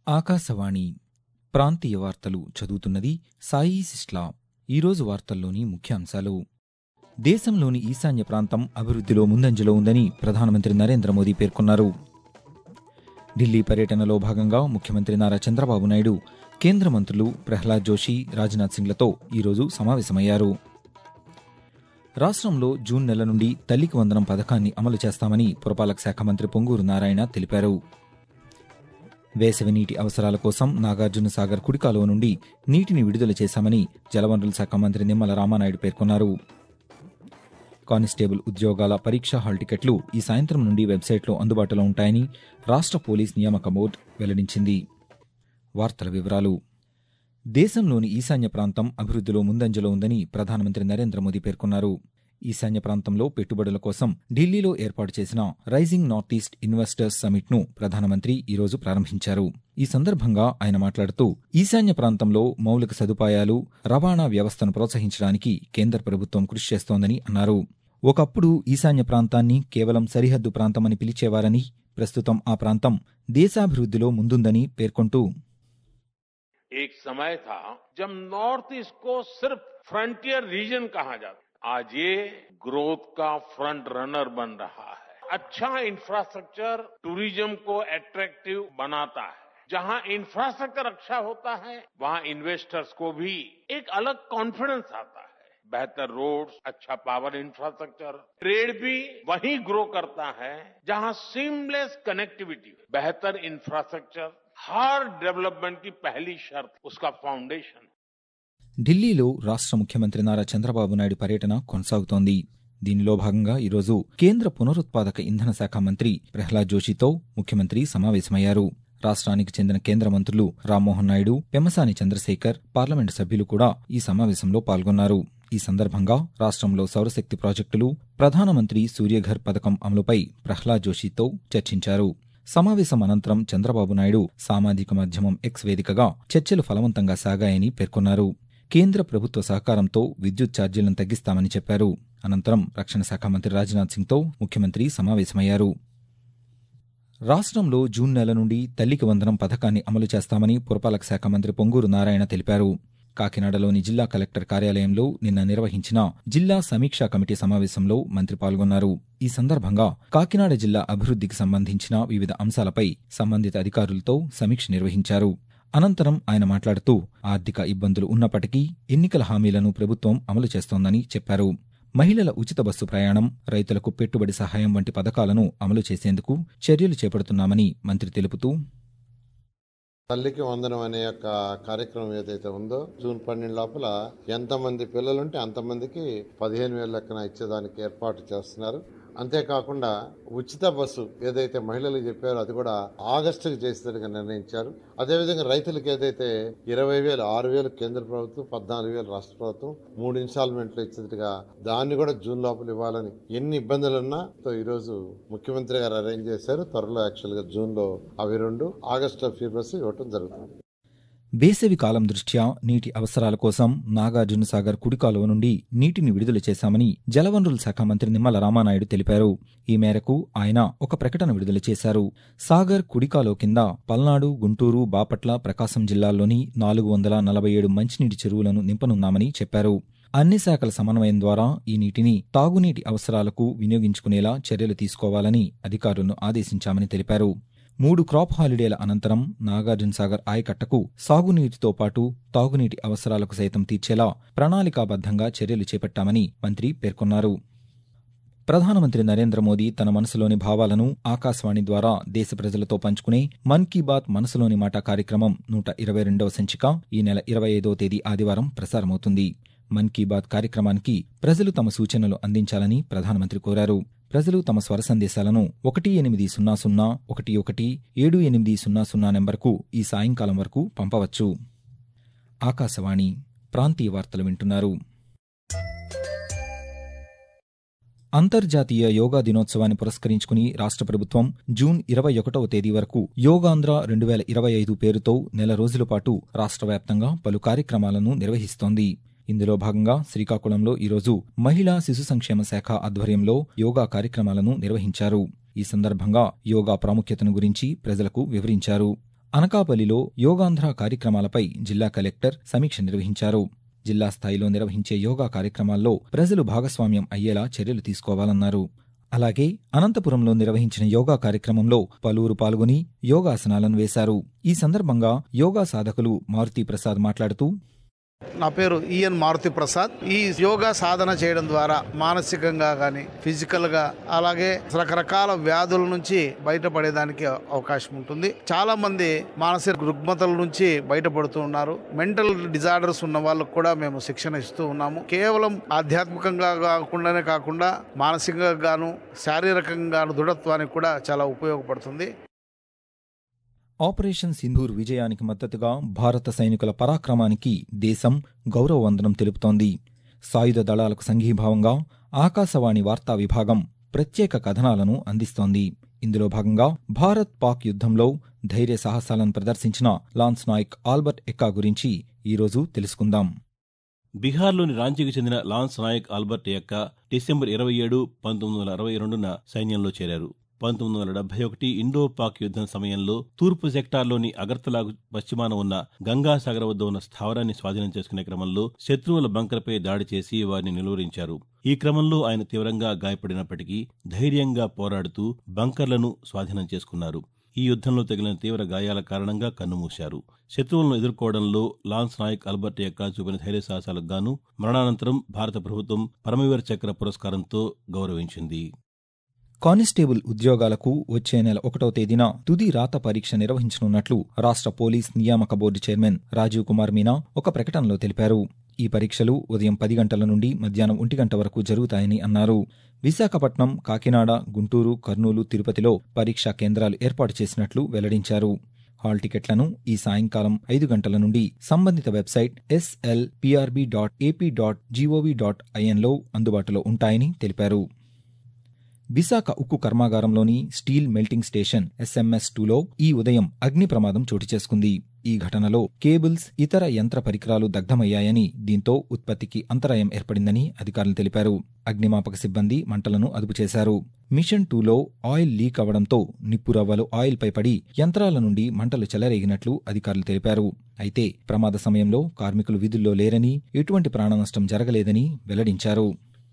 ఆకాశవాణి ప్రాంతీయ వార్తలు చదువుతున్నది సాయి సిస్లా ఈరోజు వార్తల్లోని ముఖ్యాంశాలు దేశంలోని ఈశాన్య ప్రాంతం అభివృద్ధిలో ముందంజలో ఉందని ప్రధానమంత్రి నరేంద్ర మోదీ పేర్కొన్నారు ఢిల్లీ పర్యటనలో భాగంగా ముఖ్యమంత్రి నారా చంద్రబాబు నాయుడు కేంద్ర మంత్రులు ప్రహ్లాద్ జోషి రాజ్నాథ్ సింగ్లతో ఈరోజు సమావేశమయ్యారు రాష్ట్రంలో జూన్ నెల నుండి తల్లికి వందనం పథకాన్ని అమలు చేస్తామని పురపాలక శాఖ మంత్రి పొంగూరు నారాయణ తెలిపారు వేసవి నీటి అవసరాల కోసం నాగార్జున సాగర్ కుడి కాలువ నుండి నీటిని విడుదల చేశామని జలవనరుల శాఖ మంత్రి నిమ్మల రామానాయుడు పేర్కొన్నారు కానిస్టేబుల్ ఉద్యోగాల పరీక్షా హాల్ టికెట్లు ఈ సాయంత్రం నుండి వెబ్సైట్లో అందుబాటులో ఉంటాయని రాష్ట్ర పోలీస్ నియామక బోర్డు వెల్లడించింది వార్తల వివరాలు దేశంలోని ఈశాన్య ప్రాంతం అభివృద్ధిలో ముందంజలో ఉందని ప్రధానమంత్రి నరేంద్ర మోదీ పేర్కొన్నారు ఈశాన్య ప్రాంతంలో పెట్టుబడుల కోసం ఢిల్లీలో ఏర్పాటు చేసిన rising north east investors summit ను ప్రధానమంత్రి ఈరోజు ప్రారంభించారు ఈ సందర్భంగా ఆయన మాట్లాడుతూ ఈశాన్య ప్రాంతంలో మౌలిక సదుపాయాలు రవాణా వ్యవస్థను ప్రోత్సహించడానికి కేంద్ర ప్రభుత్వం కృషి చేస్తోందని అన్నారు ఒకప్పుడు ఈశాన్య ప్రాంతాన్ని కేవలం సరిహద్దు ప్రాంతమని పిలిచేవారని ప్రస్తుతం ఆ ప్రాంతం దేశాభివృద్ధిలో ముందుందని పేర్కొంటూ एक समय था जब नॉर्थ ईस्ट को सिर्फ फ्रंटियर रीजन कहा जाता आज ये ग्रोथ का फ्रंट रनर बन रहा है अच्छा इंफ्रास्ट्रक्चर टूरिज्म को अट्रैक्टिव बनाता है जहां इंफ्रास्ट्रक्चर अच्छा होता है वहां इन्वेस्टर्स को भी एक अलग कॉन्फिडेंस आता है बेहतर रोड्स अच्छा पावर इंफ्रास्ट्रक्चर ट्रेड भी वहीं ग्रो करता है जहां सीमलेस कनेक्टिविटी बेहतर इंफ्रास्ट्रक्चर हर डेवलपमेंट की पहली शर्त उसका फाउंडेशन ఢిల్లీలో రాష్ట్ర ముఖ్యమంత్రి నారా చంద్రబాబు నాయుడు పర్యటన కొనసాగుతోంది దీనిలో భాగంగా ఈరోజు కేంద్ర పునరుత్పాదక ఇంధన శాఖ మంత్రి ప్రహ్లాద్ జోషితో ముఖ్యమంత్రి సమావేశమయ్యారు రాష్ట్రానికి చెందిన కేంద్ర మంత్రులు రామ్మోహన్ నాయుడు పెమ్మసాని చంద్రశేఖర్ పార్లమెంటు సభ్యులు కూడా ఈ సమావేశంలో పాల్గొన్నారు ఈ సందర్భంగా రాష్ట్రంలో సౌరశక్తి ప్రాజెక్టులు ప్రధానమంత్రి సూర్యఘర్ పథకం అమలుపై ప్రహ్లాద్ జోషితో చర్చించారు సమావేశం అనంతరం చంద్రబాబు నాయుడు సామాజిక మాధ్యమం ఎక్స్ వేదికగా చర్చలు ఫలవంతంగా సాగాయని పేర్కొన్నారు కేంద్ర ప్రభుత్వ సహకారంతో విద్యుత్ ఛార్జీలను తగ్గిస్తామని చెప్పారు అనంతరం రక్షణ శాఖ మంత్రి రాజ్నాథ్ సింగ్తో ముఖ్యమంత్రి సమావేశమయ్యారు రాష్ట్రంలో జూన్ నెల నుండి తల్లికి వందనం పథకాన్ని అమలు చేస్తామని పురపాలక శాఖ మంత్రి పొంగూరు నారాయణ తెలిపారు కాకినాడలోని జిల్లా కలెక్టర్ కార్యాలయంలో నిన్న నిర్వహించిన జిల్లా సమీక్షా కమిటీ సమావేశంలో మంత్రి పాల్గొన్నారు ఈ సందర్భంగా కాకినాడ జిల్లా అభివృద్ధికి సంబంధించిన వివిధ అంశాలపై సంబంధిత అధికారులతో సమీక్ష నిర్వహించారు అనంతరం ఆయన మాట్లాడుతూ ఆర్థిక ఇబ్బందులు ఉన్నప్పటికీ ఎన్నికల హామీలను ప్రభుత్వం అమలు చేస్తోందని చెప్పారు మహిళల ఉచిత బస్సు ప్రయాణం రైతులకు పెట్టుబడి సహాయం వంటి పథకాలను అమలు చేసేందుకు చర్యలు చేపడుతున్నామని మంత్రి తెలుపుతూ తల్లికి వందనం అనే యొక్క కార్యక్రమం ఏదైతే ఉందో జూన్ పన్నెండు లోపల ఎంతమంది పిల్లలుంటే అంతమందికి పదిహేను వేల లెక్కన ఇచ్చేదానికి ఏర్పాటు చేస్తున్నారు అంతేకాకుండా ఉచిత బస్సు ఏదైతే మహిళలకు చెప్పారో అది కూడా ఆగస్టుకు చేసేందుకు నిర్ణయించారు అదేవిధంగా రైతులకు ఏదైతే ఇరవై వేలు ఆరు వేలు కేంద్ర ప్రభుత్వం పద్నాలుగు వేలు రాష్ట్ర ప్రభుత్వం మూడు ఇన్స్టాల్మెంట్లు ఇచ్చేదిగా దాన్ని కూడా జూన్ లోపల ఇవ్వాలని ఎన్ని ఇబ్బందులున్నా ఈరోజు ముఖ్యమంత్రి గారు అరేంజ్ చేశారు త్వరలో యాక్చువల్గా జూన్లో అవి రెండు ఆగస్టు ఫ్రీ బస్సు ఇవ్వటం జరుగుతుంది వేసవి కాలం దృష్ట్యా నీటి అవసరాల కోసం నాగార్జున సాగర్ కుడి కాలువ నుండి నీటిని విడుదల చేశామని జలవనరుల శాఖ మంత్రి నిమ్మల రామానాయుడు తెలిపారు ఈ మేరకు ఆయన ఒక ప్రకటన విడుదల చేశారు సాగర్ కుడి కాలువ కింద పల్నాడు గుంటూరు బాపట్ల ప్రకాశం జిల్లాల్లోని నాలుగు వందల నలభై ఏడు మంచినీటి చెరువులను నింపనున్నామని చెప్పారు అన్ని శాఖల సమన్వయం ద్వారా ఈ నీటిని తాగునీటి అవసరాలకు వినియోగించుకునేలా చర్యలు తీసుకోవాలని అధికారులను ఆదేశించామని తెలిపారు మూడు క్రాప్ హాలిడేల అనంతరం నాగార్జున సాగర్ ఆయకట్టకు సాగునీటితో పాటు తాగునీటి అవసరాలకు సైతం తీర్చేలా ప్రణాళికాబద్దంగా చర్యలు చేపట్టామని మంత్రి పేర్కొన్నారు ప్రధానమంత్రి నరేంద్ర మోదీ తన మనసులోని భావాలను ఆకాశవాణి ద్వారా దేశ ప్రజలతో పంచుకునే మన్ కీ బాత్ మనసులోని మాట కార్యక్రమం నూట ఇరవై రెండవ సంచిక ఈ నెల ఇరవై ఐదవ తేదీ ఆదివారం ప్రసారమవుతుంది మన్ కీ బాత్ కార్యక్రమానికి ప్రజలు తమ సూచనలు అందించాలని ప్రధానమంత్రి కోరారు ప్రజలు తమ స్వర సందేశాలను ఒకటి ఎనిమిది సున్నా సున్నా ఒకటి ఒకటి ఏడు ఎనిమిది సున్నా సున్నా నెంబర్కు ఈ సాయంకాలం వరకు పంపవచ్చు ఆకాశవాణి ప్రాంతీయ వార్తలు వింటున్నారు అంతర్జాతీయ యోగా దినోత్సవాన్ని పురస్కరించుకుని రాష్ట్ర ప్రభుత్వం జూన్ ఇరవై ఒకటవ తేదీ వరకు యోగాంధ్ర రెండు వేల ఇరవై ఐదు పేరుతో నెల రోజుల పాటు రాష్ట్ర వ్యాప్తంగా పలు కార్యక్రమాలను నిర్వహిస్తోంది ఇందులో భాగంగా శ్రీకాకుళంలో ఈరోజు మహిళా శిశు సంక్షేమ శాఖ ఆధ్వర్యంలో యోగా కార్యక్రమాలను నిర్వహించారు ఈ సందర్భంగా యోగా ప్రాముఖ్యతను గురించి ప్రజలకు వివరించారు అనకాపల్లిలో యోగాంధ్ర కార్యక్రమాలపై జిల్లా కలెక్టర్ సమీక్ష నిర్వహించారు జిల్లా స్థాయిలో నిర్వహించే యోగా కార్యక్రమాల్లో ప్రజలు భాగస్వామ్యం అయ్యేలా చర్యలు తీసుకోవాలన్నారు అలాగే అనంతపురంలో నిర్వహించిన యోగా కార్యక్రమంలో పలువురు పాల్గొని యోగాసనాలను వేశారు ఈ సందర్భంగా యోగా సాధకులు మారుతి ప్రసాద్ మాట్లాడుతూ నా పేరు ఈఎన్ మారుతి ప్రసాద్ ఈ యోగా సాధన చేయడం ద్వారా మానసికంగా కానీ ఫిజికల్గా అలాగే రకరకాల వ్యాధుల నుంచి బయటపడేదానికి అవకాశం ఉంటుంది చాలా మంది మానసిక రుగ్మతల నుంచి బయటపడుతూ ఉన్నారు మెంటల్ డిజార్డర్స్ ఉన్న వాళ్ళకు కూడా మేము శిక్షణ ఇస్తూ ఉన్నాము కేవలం ఆధ్యాత్మికంగా కాకుండానే కాకుండా మానసికంగా గాను శారీరకంగా గాను దృఢత్వానికి కూడా చాలా ఉపయోగపడుతుంది ఆపరేషన్ సింధూర్ విజయానికి మద్దతుగా భారత సైనికుల పరాక్రమానికి దేశం గౌరవవందనం తెలుపుతోంది సాయుధ దళాలకు సంఘీభావంగా ఆకాశవాణి వార్తా విభాగం ప్రత్యేక కథనాలను అందిస్తోంది ఇందులో భాగంగా భారత్ పాక్ యుద్ధంలో ధైర్య సాహసాలను ప్రదర్శించిన లాన్స్ నాయక్ ఆల్బర్ట్ ఎక్కా గురించి ఈరోజు తెలుసుకుందాం బీహార్లోని రాంచీకి చెందిన లాన్స్ నాయక్ ఆల్బర్ట్ యొక్క డిసెంబర్ ఇరవై ఏడు పంతొమ్మిది వందల అరవై రెండున సైన్యంలో చేరారు పంతొమ్మిది వందల డెబ్బై ఒకటి ఇండో పాక్ యుద్దం సమయంలో తూర్పు సెక్టార్లోని అగర్తలాకు పశ్చిమాన ఉన్న గంగాసాగర్ వద్ద ఉన్న స్థావరాన్ని స్వాధీనం చేసుకునే క్రమంలో శత్రువుల బంకర్పై దాడి చేసి వారిని నిలువరించారు ఈ క్రమంలో ఆయన తీవ్రంగా గాయపడినప్పటికీ ధైర్యంగా పోరాడుతూ బంకర్లను స్వాధీనం చేసుకున్నారు ఈ యుద్ధంలో తగిలిన తీవ్ర గాయాల కారణంగా కన్నుమూశారు శత్రువులను ఎదుర్కోవడంలో లాన్స్ నాయక్ అల్బర్ట్ యొక్క చూపిన ధైర్య సాహసాలకు గాను మరణానంతరం భారత ప్రభుత్వం పరమవీర చక్ర పురస్కారంతో గౌరవించింది కానిస్టేబుల్ ఉద్యోగాలకు వచ్చే నెల ఒకటో తేదీన తుది రాత పరీక్ష నిర్వహించనున్నట్లు రాష్ట్ర పోలీస్ నియామక బోర్డు చైర్మన్ రాజీవ్ కుమార్ మీనా ఒక ప్రకటనలో తెలిపారు ఈ పరీక్షలు ఉదయం పది గంటల నుండి మధ్యాహ్నం ఒంటి గంట వరకు జరుగుతాయని అన్నారు విశాఖపట్నం కాకినాడ గుంటూరు కర్నూలు తిరుపతిలో పరీక్షా కేంద్రాలు ఏర్పాటు చేసినట్లు వెల్లడించారు హాల్ టికెట్లను ఈ సాయంకాలం ఐదు గంటల నుండి సంబంధిత website S L P R B dot AP dot G O V dot ఐఎన్లో అందుబాటులో ఉంటాయని తెలిపారు విశాఖ ఉక్కు కర్మాగారంలోని స్టీల్ మెల్టింగ్ స్టేషన్ ఎస్ఎంఎస్ టూలో ఈ ఉదయం అగ్ని ప్రమాదం చోటు చేసుకుంది ఈ ఘటనలో కేబుల్స్ ఇతర యంత్ర పరికరాలు దగ్ధమయ్యాయని దీంతో ఉత్పత్తికి అంతరాయం ఏర్పడిందని అధికారులు తెలిపారు అగ్నిమాపక సిబ్బంది మంటలను అదుపు చేశారు మిషన్ టూలో ఆయిల్ లీక్ అవడంతో నిప్పురవ్వలు ఆయిల్పై పడి యంత్రాల నుండి మంటలు చెలరేగినట్లు అధికారులు తెలిపారు అయితే ప్రమాద సమయంలో కార్మికులు విధుల్లో లేరని ఎటువంటి ప్రాణనష్టం జరగలేదని వెల్లడించారు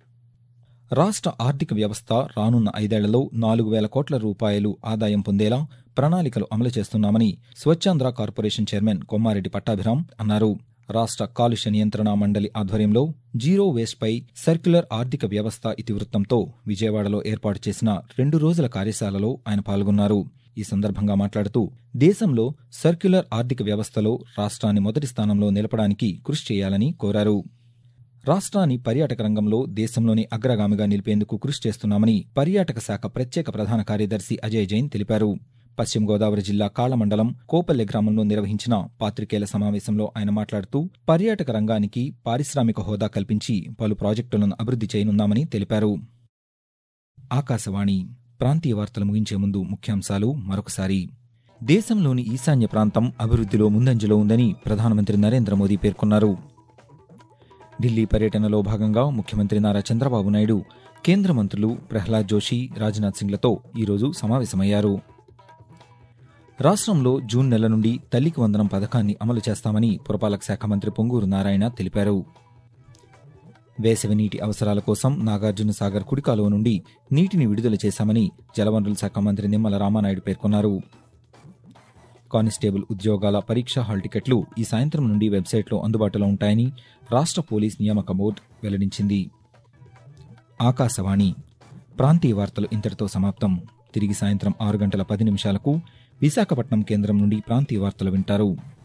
రాష్ట్ర ఆర్థిక వ్యవస్థ రానున్న ఐదేళ్లలో నాలుగు వేల కోట్ల రూపాయలు ఆదాయం పొందేలా ప్రణాళికలు అమలు చేస్తున్నామని స్వచ్ఛాంధ్ర కార్పొరేషన్ చైర్మన్ కొమ్మారెడ్డి పట్టాభిరాం అన్నారు రాష్ట్ర కాలుష్య నియంత్రణ మండలి ఆధ్వర్యంలో జీరో వేస్ట్పై సర్క్యులర్ ఆర్థిక వ్యవస్థ ఇతివృత్తంతో విజయవాడలో ఏర్పాటు చేసిన రెండు రోజుల కార్యశాలలో ఆయన పాల్గొన్నారు ఈ సందర్భంగా మాట్లాడుతూ దేశంలో సర్క్యులర్ ఆర్థిక వ్యవస్థలో రాష్ట్రాన్ని మొదటి స్థానంలో నిలపడానికి కృషి చేయాలని కోరారు రాష్ట్రాన్ని పర్యాటక రంగంలో దేశంలోని అగ్రగామిగా నిలిపేందుకు కృషి చేస్తున్నామని పర్యాటక శాఖ ప్రత్యేక ప్రధాన కార్యదర్శి అజయ్ జైన్ తెలిపారు పశ్చిమ గోదావరి జిల్లా కాళమండలం కోపల్లె గ్రామంలో నిర్వహించిన పాత్రికేయుల సమావేశంలో ఆయన మాట్లాడుతూ పర్యాటక రంగానికి పారిశ్రామిక హోదా కల్పించి పలు ప్రాజెక్టులను అభివృద్ధి చేయనున్నామని తెలిపారు ఆకాశవాణి ప్రాంతీయ వార్తలు ముగించే ముందు ముఖ్యాంశాలు మరొకసారి దేశంలోని ఈశాన్య ప్రాంతం అభివృద్ధిలో ముందంజలో ఉందని ప్రధానమంత్రి నరేంద్ర మోదీ పేర్కొన్నారు ఢిల్లీ పర్యటనలో భాగంగా ముఖ్యమంత్రి నారా చంద్రబాబు నాయుడు కేంద్ర మంత్రులు ప్రహ్లాద్ జోషి రాజ్నాథ్ సింగ్లతో ఈరోజు సమావేశమయ్యారు రాష్ట్రంలో జూన్ నెల నుండి తల్లికి వందనం పథకాన్ని అమలు చేస్తామని పురపాలక శాఖ మంత్రి పొంగూరు నారాయణ తెలిపారు వేసవి నీటి అవసరాల కోసం నాగార్జున సాగర్ కుడికాలువ నుండి నీటిని విడుదల చేశామని జలవనరుల శాఖ మంత్రి నిమ్మల రామానాయుడు పేర్కొన్నారు కానిస్టేబుల్ ఉద్యోగాల పరీక్షా హాల్ టికెట్లు ఈ సాయంత్రం నుండి వెబ్సైట్లో అందుబాటులో ఉంటాయని రాష్ట్ర పోలీస్ నియామక బోర్డు వెల్లడించింది ఆకాశవాణి ప్రాంతీయ వార్తలు ఇంతటితో సమాప్తం తిరిగి సాయంత్రం ఆరు గంటల పది నిమిషాలకు విశాఖపట్నం కేంద్రం నుండి ప్రాంతీయ వార్తలు వింటారు